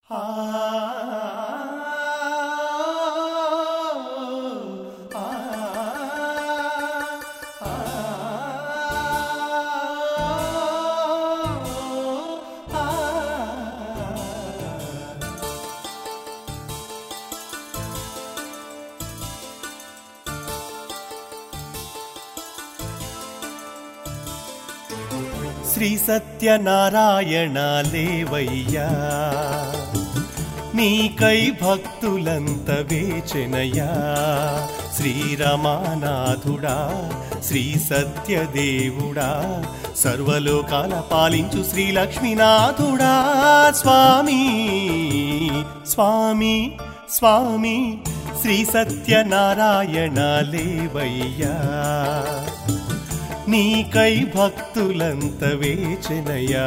శ్రీ సత్యనారాయణ లేవయ్యా నీకై భక్తులంత వేచెనయా శ్రీరమానాథుడా శ్రీ సత్యదేవుడా సర్వలోకాల పాలించు శ్రీ లక్ష్మీనాథుడా స్వామి స్వామి స్వామి శ్రీ సత్యనారాయణ లేవయ్యా నీకై భక్తులంత వేచెనయా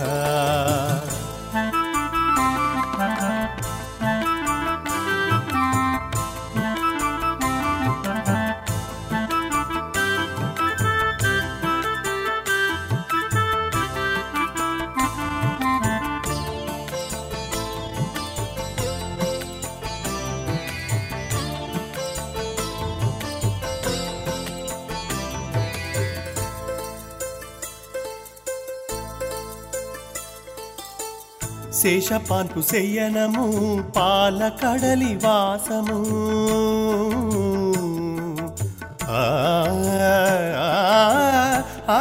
శేషపాన్పు శయనము పాల కడలి వాసము ఆ, ఆ, ఆ,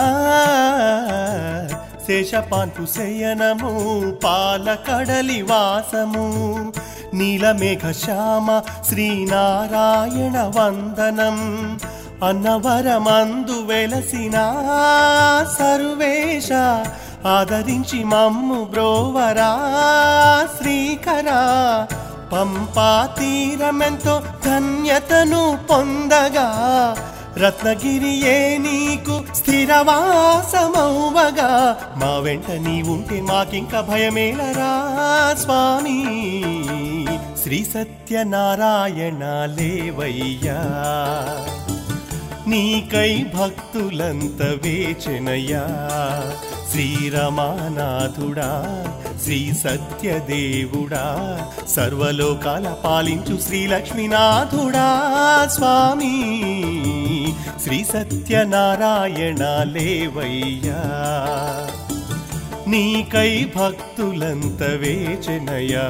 శేషపాన్పు శయనము పాల కడలి వాసము నీలమేఘ శ్యామ శ్రీనారాయణ వందనం అన్నవరమందు వెలసిన సర్వేశ ఆదరించి మమ్ము బ్రోవరా శ్రీకరా పంపా తీరమెంతో ధన్యతను పొందగా రత్నగిరియే నీకు స్థిరవాసమౌవగా మా వెంట నీ ఉంటే మాకింక భయమేలరా స్వామి శ్రీ సత్యనారాయణ లేవయ్యా నీకై భక్తులంత వేచెనయా శ్రీరమానాథుడా శ్రీ సత్యదేవుడా సర్వలోకాల పాలించు శ్రీ లక్ష్మీనాథుడా స్వామి శ్రీ సత్యనారాయణ లేవయ్యా నీకై భక్తులంత వేచెనయా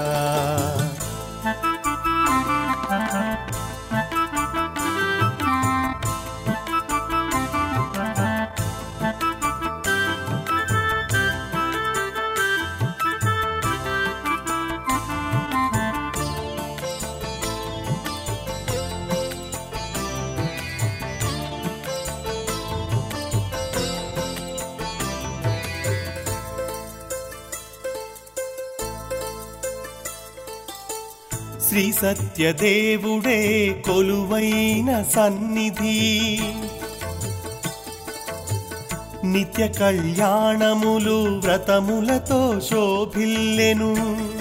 శ్రీ సత్యదేవుడే కొలువైన సన్నిధి నిత్య కళ్యాణములు వ్రతములతో శోభిల్లెను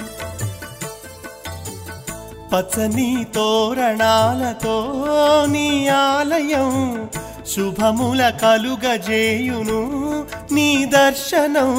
పచ్చని తోరణాలతో నీ ఆలయం శుభముల కలుగజేయును నీ దర్శనం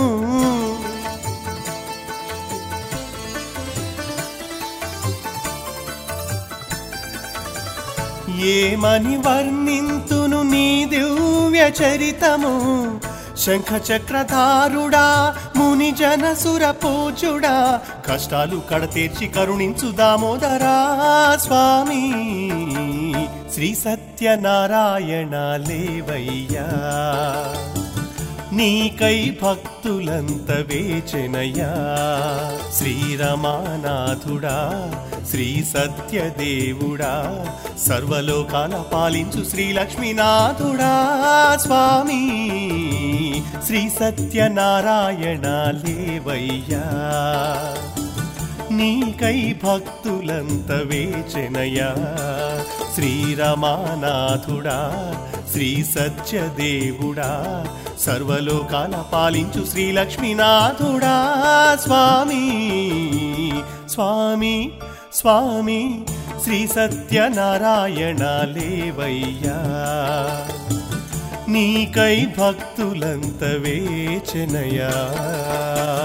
ఏమని వర్ణింతును నీ దివ్య చరితము శంఖ చక్రధారుడా ముని జన సుర పూజుడా కష్టాలు కడతీర్చి కరుణించు దామోదరా స్వామి శ్రీ సత్యనారాయణ లేవయ్యా నీకై భక్తులంత వేచెనయా శ్రీరమానాథుడా శ్రీ సత్యదేవుడా సర్వలోకాల పాలించు శ్రీ లక్ష్మీనాథుడా స్వామి శ్రీ సత్యనారాయణ లేవయ్యా నీకై భక్తులంత వేచెనయా శ్రీరమానాథుడా శ్రీ సత్యదేవుడా సర్వలోకాల పాలించు శ్రీ లక్ష్మీనాథుడా స్వామి స్వామి స్వామి శ్రీ సత్యనారాయణ లేవయ్యా నీకై భక్తులంత వేచనయా